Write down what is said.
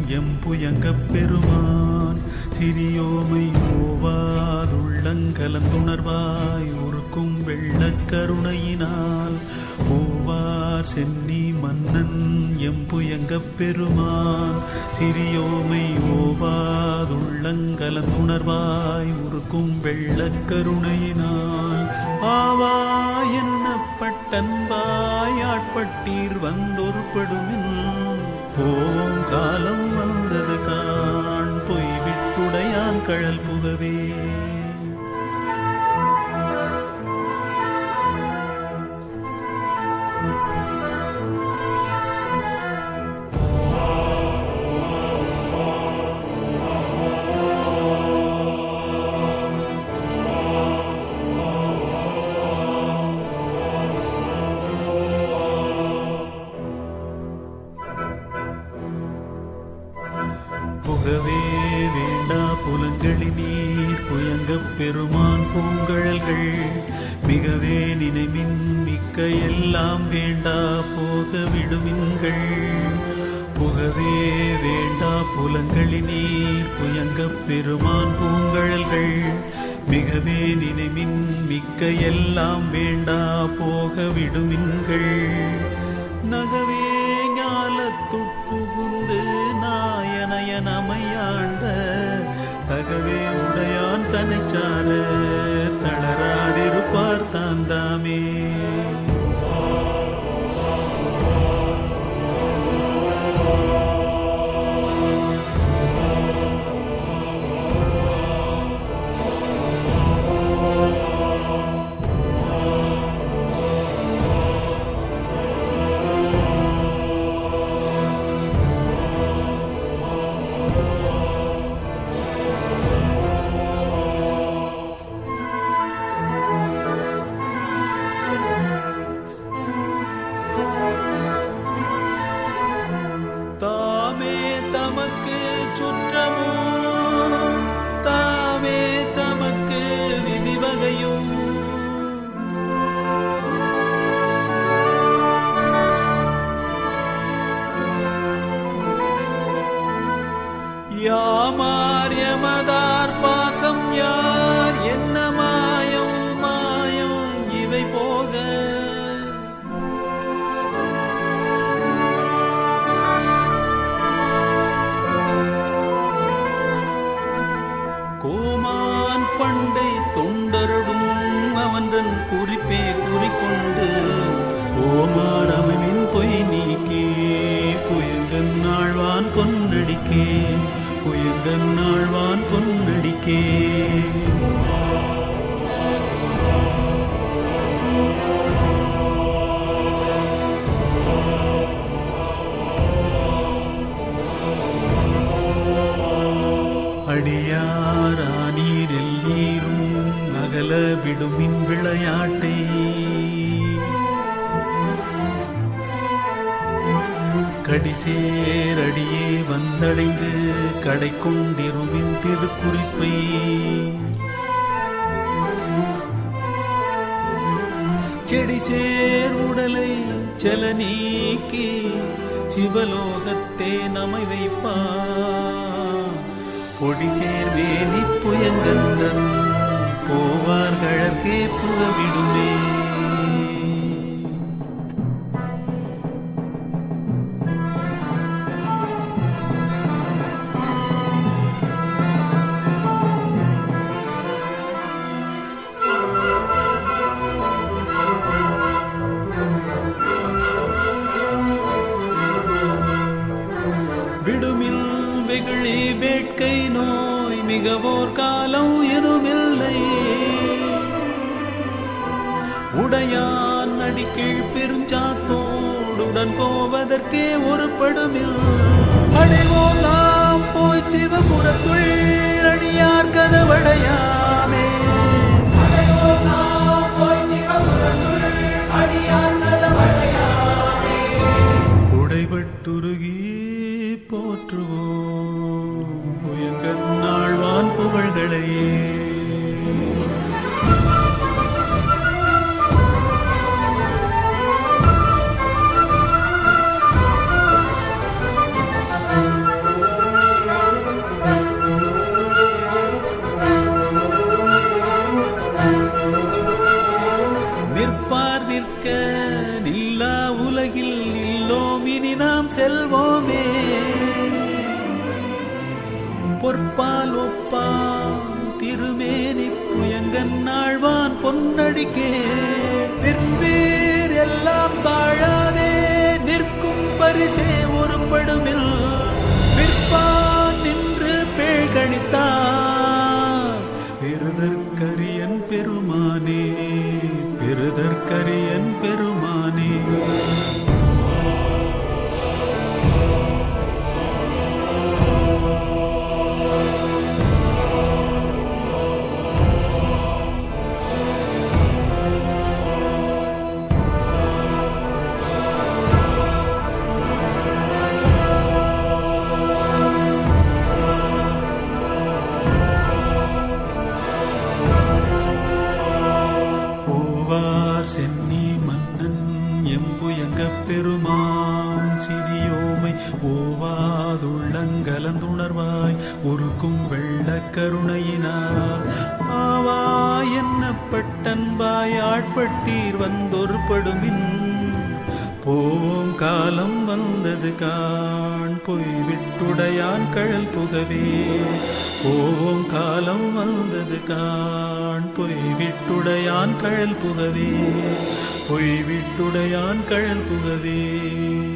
எம்புயங்கப் பெருமான் சிறியோமை ஓவாதுள்ளங்கலந்துணர்வாய் உருக்கும் வெள்ளக் கருணையினால் ஓவார் சென்னி மன்னன் எம்புயங்கப் பெருமான் சிறியோமை ஓவாதுள்ளங்கலந்துணர்வாய் உருக்கும் வெள்ளக் கருணையினால் ஆவா என்னப்பட்டன்பாய் ஆட்பட்டீர் வந்தொருப்படுமின் போம் காலம் வந்தது காண் பொய் விட்டுடையான் கழல் புகவே புகவே வேண்டா புலங்களி நீர் புயங்கப் பெருமான் பூங்கழல்கள் மிகவே நினைமின் மிக்க எல்லாம் வேண்டா போக விடுமின்கள் புகவே வேண்டா புலங்களி நீர் புயங்கப் பெருமான் பூங்கழல்கள் மிகவே நினைமின் மிக்க எல்லாம் வேண்டா போக விடுமின்கள் நகவே ஞாலத்துட்புகுந்து நாயனயன் அமையாண்ட தகவே உடையான் தனைச்சார தளராதிருப்பார் தாந்தாமே தாமே தமக்கு சுற்றமோ தாமே தமக்கு விதிவகையும் யாமார் யமதார் பாசம் யார் என்ன மாயம் மாயம் இவை போக கோமான் பண்டை தொண்டருடும் அவன்றன் குறிப்பே குறிக்கொண்டு கோமார் அமைவின் பொய் நீக்கே புயங்கன் நாழ்வான் பொன்னடிக்கே புயங்கன் நாழ்வான் பொன்னடிக்கே அடியாரானீர் எல்லீரும் அகல விடுமின் விளையாட்டை கடிசேரடியே வந்தடைந்து கடை கொண்டிருமின் திருக்குறிப்பை செடி சேர் உடலை செல நீக்கி சிவலோகத்தே நமை வைப்பா பொடி சேர் வேலி புயங்கன்றன் போவார்களே புகவிடுமே விடுமில் வெகுளி வேட்கை நோய் மிகவோர் காலம் எனுமில்லை உடையான் அடிக்கீழ் பெருஞ்சாத்தோடுடன் போவதற்கே ஒரு படுமில் அடைவோம் நாம் போய் சிவபுரத்துள் அடியார் கதவடையாமே புடைபட்டுருகி போற்றுவோம் புயங்கன்னாழ்வான் புகழ்களையே பொற்பால் ஒப்பான் திருமேனி புயங்கன் ஆழ்வான் பொன்னடிக்கே நிற்பீர் எல்லாம் தாழாதே நிற்கும் பரிசே ஒரு படுமில் விற்பான் நின்று பேழ்கணித்தான் பெருதற்கரியன் பெருமானே பெருதற்கரியன் பெருமானே போவார் சென்னி மன்னன் எம்புயங்கப் பெருமான் சிறியோமை ஓவாதுள்ளங்கலந்துணர்வாய் உருக்கும் வெள்ளக் கருணையினால் ஆவா என்னப்பட்டன்பாய் ஆட்பட்டீர் வந்தொரு படுமின் போவோம் காலம் வந்தது காண் பொய் விட்டுடையான் கழல் புகவே போவோம் காலம் வந்தது காண் பொய் விட்டுடையான் கழல் புகவே பொய் விட்டுடையான் கழல் புகவே